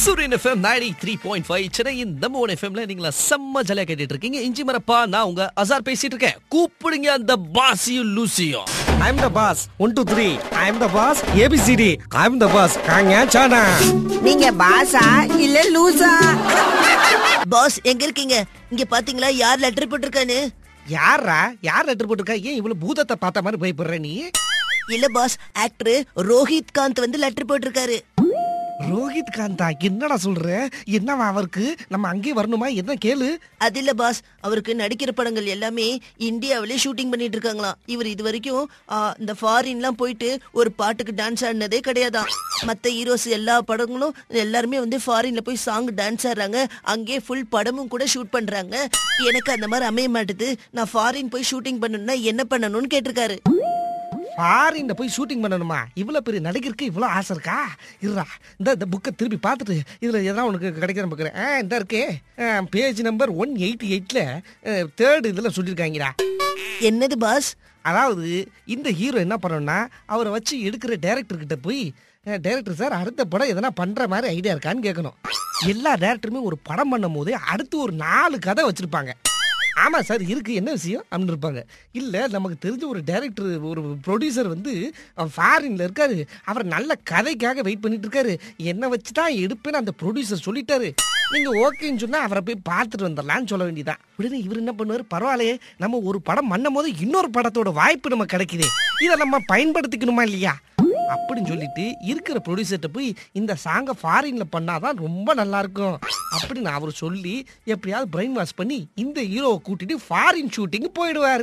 சூரியன் FM ninety three point five சென்னையின் நம்ம ஒன் எஃப்எம்ல நீங்களா செம்ம ஜாலியா கேட்டுட்டு இருக்கீங்க இஞ்சி மரப்பா நான் உங்க அசார் பேசிட்டு இருக்கேன் கூப்பிடுங்க அந்த பாசியும் லூசியும் I'm the boss. One, two, three. I'm the boss. ABCD. I'm the boss. காங்க சானா நீங்க பாசா இல்ல லூசா பாஸ் எங்க இருக்கீங்க இங்க பாத்தீங்களா யார் லெட்டர் போட்டிருக்கான்னு யாரா யார் லெட்டர் போட்டிருக்கா ஏன் இவ்வளவு பூதத்தை பார்த்த மாதிரி பயப்படுற நீ இல்ல பாஸ் ஆக்டர் ரோஹித் காந்த் வந்து லெட்டர் போட்டிருக்காரு ரோஹித் காந்தா என்னடா சொல்ற என்னவா அவருக்கு நம்ம அங்கே வரணுமா என்ன கேளு அது இல்ல பாஸ் அவருக்கு நடிக்கிற படங்கள் எல்லாமே இந்தியாவிலே ஷூட்டிங் பண்ணிட்டு இருக்காங்களாம் இவர் இது வரைக்கும் ஆ, இந்த ஃபாரின்லாம் போயிட்டு ஒரு பாட்டுக்கு டான்ஸ் ஆடினதே கிடையாதாம் மத்த ஹீரோஸ் எல்லா படங்களும் எல்லாருமே வந்து ஃபாரின்ல போய் சாங் டான்ஸ் ஆடுறாங்க அங்கேயே ஃபுல் படமும் கூட ஷூட் பண்றாங்க எனக்கு அந்த மாதிரி அமைய மாட்டுது நான் ஃபாரின் போய் ஷூட்டிங் பண்ணணும்னா என்ன பண்ணணும்னு கேட்டிருக்காரு ஃபாரின்ல போய் ஷூட்டிங் பண்ணணுமா இவ்வளவு பெரிய நடிகருக்கு இவ்வளவு ஆசை இருக்கா இருடா இந்த இந்த புக்கை திருப்பி பார்த்துட்டு இதுல எதனா உனக்கு கிடைக்கிற பார்க்குறேன் ஆ இந்த இருக்கே பேஜ் நம்பர் ஒன் எயிட்டி எயிட்ல தேர்ட் இதுல சொல்லியிருக்காங்கடா என்னது பாஸ் அதாவது இந்த ஹீரோ என்ன பண்ணணும்னா அவரை வச்சு எடுக்கிற டைரக்டர் கிட்ட போய் டைரக்டர் சார் அடுத்த படம் எதனா பண்ற மாதிரி ஐடியா இருக்கான்னு கேட்கணும் எல்லா டைரக்டருமே ஒரு படம் பண்ணும் போதே அடுத்து ஒரு நாலு கதை வச்சிருப்பாங்க ஆமா சார் இருக்கு என்ன விஷயம் அப்படின்னு இருப்பாங்க இல்ல நமக்கு தெரிஞ்ச ஒரு டைரக்டர் ஒரு ப்ரொடியூசர் வந்து ஃபாரின்ல இருக்காரு அவர் நல்ல கதைக்காக வெயிட் பண்ணிட்டு இருக்காரு என்ன வச்சு தான் எடுப்பேன்னு அந்த ப்ரொடியூசர் சொல்லிட்டாரு நீங்க ஓகேன்னு சொன்னா அவரை போய் பார்த்துட்டு வந்துடலாம்னு சொல்ல வேண்டியதான் உடனே இவர் என்ன பண்ணுவாரு பரவாயில்லையே நம்ம ஒரு படம் பண்ணும் போது இன்னொரு படத்தோட வாய்ப்பு நம்ம கிடைக்குதே இதை நம்ம பயன்படுத்திக்கணுமா இல்லையா அப்படின்னு சொல்லிட்டு இருக்கிற ப்ரொடியூசர்கிட்ட போய் இந்த சாங்கை ஃபாரின்ல பண்ணாதான் ரொம்ப நல்லா இருக்கும் அப்படின்னு அவர் சொல்லி எப்படியாவது பிரெயின் வாஷ் பண்ணி இந்த ஹீரோவை கூட்டிட்டு ஃபாரின் ஷூட்டிங் போயிடுவாரு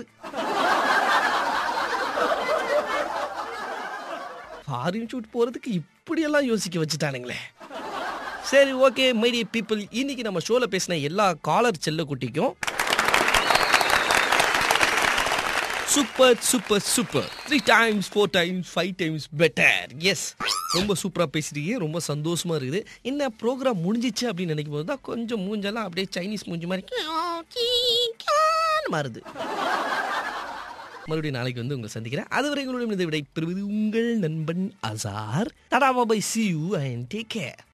ஃபாரின் ஷூட் போறதுக்கு இப்படியெல்லாம் யோசிக்க வச்சுட்டானுங்களே சரி ஓகே மைடி பீப்புள் இன்னைக்கு நம்ம ஷோல பேசின எல்லா காலர் செல்ல குட்டிக்கும் super super super three times four times five times better yes ரொம்ப சூப்பராக பேசுறீங்க ரொம்ப சந்தோஷமா இருக்குது என்ன ப்ரோக்ராம் முடிஞ்சிச்சு அப்படின்னு நினைக்கும் போது தான் கொஞ்சம் மூஞ்செல்லாம் அப்படியே சைனீஸ் மூஞ்சி மாதிரி மாறுது மறுபடியும் நாளைக்கு வந்து உங்களை சந்திக்கிறேன் அதுவரை உங்களுடைய விடை பெறுவது உங்கள் நண்பன் அசார் தடா bye bye see you and take care